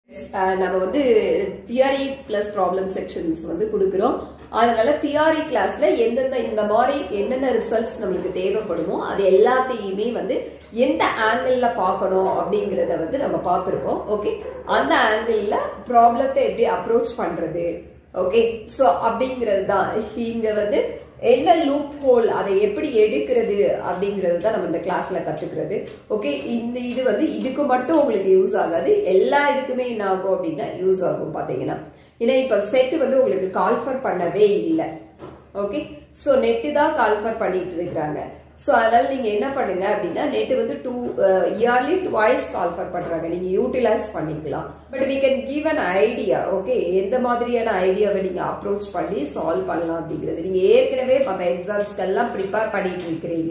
அஹ் நம்ம வந்து theory plus problem sections வந்து கொடுக்குறோம் அதனால தியரி கிளாஸ்ல எந்தெந்த இந்த மாதிரி என்னென்ன ரிசல்ட்ஸ் நம்மளுக்கு தேவைப்படுமோ அது எல்லாத்தையுமே வந்து எந்த ஆங்கிள் பார்க்கணும் அப்படிங்கிறத வந்து நம்ம பார்த்துருக்கோம் ஓகே அந்த ஆங்கிள் ப்ராப்ளத்தை எப்படி அப்ரோச் பண்றது ஓகே ஸோ அப்படிங்கிறது தான் இங்க வந்து என்ன லூப் ஹோல் அதை எப்படி எடுக்கிறது அப்படிங்கிறது தான் நம்ம இந்த கிளாஸ்ல கத்துக்கிறது ஓகே இந்த இது வந்து இதுக்கு மட்டும் உங்களுக்கு யூஸ் ஆகாது எல்லா இதுக்குமே என்ன ஆகும் அப்படின்னா யூஸ் ஆகும் பாத்தீங்கன்னா ஏன்னா இப்போ செட் வந்து உங்களுக்கு கால்ஃபர் பண்ணவே இல்லை ஓகே ஸோ நெட்டு தான் கால்ஃபர் பண்ணிட்டு இருக்கிறாங்க ஸோ அதனால நீங்க என்ன பண்ணுங்க அப்படின்னா நெட் வந்து டூ இயர்லி டுவைஸ் கால்ஃபர் பண்றாங்க நீங்க யூட்டிலைஸ் பண்ணிக்கலாம் but we can give an idea okay எந்த மாதிரியான ஐடியாவை நீங்க அப்ரோச் பண்ணி சால்வ் பண்ணலாம் அப்படிங்கிறது நீங்க ஏற்கனவே மற்ற எக்ஸாம்ஸ்க்கெல்லாம் ப்ரிப்பேர் பண்ணிட்டு இருக்கிறீங்க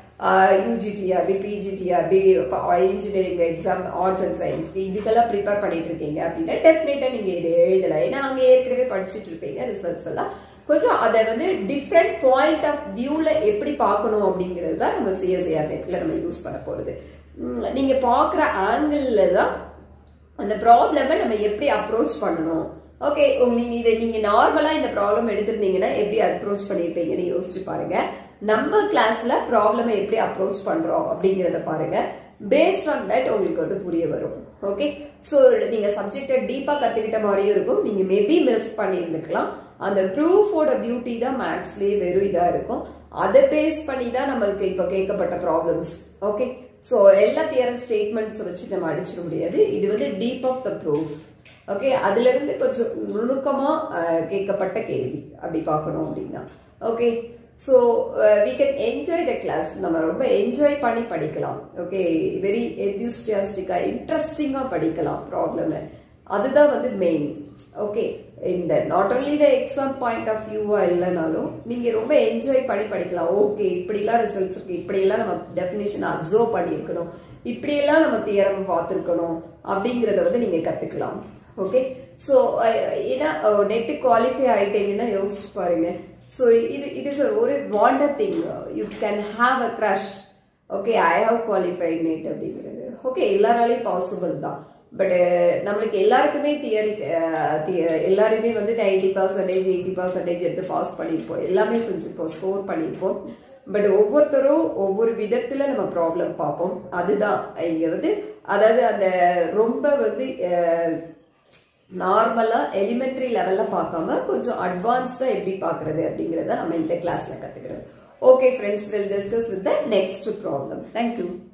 UG TRB PG TRB engineering exam arts and சயின்ஸ்க்கு இதுக்கெல்லாம் ப்ரிப்பேர் பண்ணிட்டு இருக்கீங்க அப்படின்னா டெஃபினட்டா நீங்க இதை எழுதலாம் ஏன்னா அங்கே ஏற்கனவே படிச்சுட்டு இருப்பீங்க ரிசல்ட்ஸ் எல்லாம் கொஞ்சம் அதை வந்து டிஃப்ரெண்ட் பாயிண்ட் ஆஃப் வியூல எப்படி பார்க்கணும் அப்படிங்கிறது தான் நம்ம சிஎஸ்ஐஆர் நெட்ல நம்ம யூஸ் பண்ண போறது உம், நீங்க பார்க்குற ஆங்கிள் தான் அந்த ப்ராப்ளமை நம்ம எப்படி அப்ரோச் பண்ணணும் ஓகே நீங்க இதை நீங்க நார்மலா இந்த ப்ராப்ளம் எடுத்திருந்தீங்கன்னா எப்படி அப்ரோச் பண்ணியிருப்பீங்கன்னு யோசிச்சு பாருங்க நம்ம கிளாஸ்ல ப்ராப்ளமை எப்படி அப்ரோச் பண்றோம் அப்படிங்கிறத பாருங்க பேஸ்ட் ஆன் தட் உங்களுக்கு வந்து புரிய வரும் ஓகே ஸோ நீங்க சப்ஜெக்டை டீப்பா கத்துக்கிட்ட மாதிரியும் இருக்கும் நீங்க மேபி மிஸ் பண்ணியிருந்துக்கலாம் அந்த ப்ரூஃபோட பியூட்டி தான் மேக்ஸ்லயே வெறும் இதா இருக்கும் அதை பேஸ் பண்ணி தான் நம்மளுக்கு இப்போ கேட்கப்பட்ட ப்ராப்ளம்ஸ் ஓகே ஸோ எல்லா தியர ஸ்டேட்மெண்ட்ஸ் வச்சு நம்ம அடிச்சிட முடியாது இது வந்து deep of the proof okay அதுல இருந்து கொஞ்சம் நுணுக்கமா அஹ், கேட்கப்பட்ட கேள்வி அப்படி பார்க்கணும் அப்படின்னா okay so we can enjoy the class நம்ம ரொம்ப என்ஜாய் பண்ணி படிக்கலாம் ஓகே வெரி என்தியூஸ்டியாஸ்டிக்கா இன்ட்ரெஸ்டிங்கா படிக்கலாம் ப்ராப்ளம் அதுதான் வந்து மெயின் ஓகே இந்த not only the exam point of வியூவா இல்லைனாலும் நீங்க ரொம்ப என்ஜாய் பண்ணி படிக்கலாம் ஓகே இப்படிலாம் ரிசல்ட்ஸ் இருக்கு இப்படியெல்லாம் நம்ம டெஃபினேஷன் அப்சர்வ் பண்ணியிருக்கணும் இப்படியெல்லாம் நம்ம தியரம் பார்த்துருக்கணும் அப்படிங்கிறத வந்து நீங்க கத்துக்கலாம் ஓகே ஸோ ஏன்னா நெட்டு குவாலிஃபை ஆயிட்டீங்கன்னா யோசிச்சு பாருங்க ஸோ இது இட் இஸ் ஒரு wonder thing you can have a crush okay I have qualified NET அப்படிங்கிறது ஓகே எல்லாராலையும் பாசிபிள் தான் பட் நம்மளுக்கு எல்லாருக்குமே தியரி எல்லாருமே வந்து நைன்டி பர்சன்டேஜ் எயிட்டி பர்சன்டேஜ் எடுத்து பாஸ் பண்ணியிருப்போம் எல்லாமே செஞ்சுருப்போம் ஸ்கோர் பண்ணியிருப்போம் பட் ஒவ்வொருத்தரும் ஒவ்வொரு விதத்துல நம்ம ப்ராப்ளம் பார்ப்போம் அதுதான் இங்க வந்து அதாவது அந்த ரொம்ப வந்து நார்மலா எலிமெண்ட்ரி லெவல்ல பார்க்காம கொஞ்சம் அட்வான்ஸ்டா எப்படி பார்க்கறது அப்படிங்கறத நம்ம இந்த கிளாஸ்ல கத்துக்கிறோம் okay friends will discuss with the next problem thank you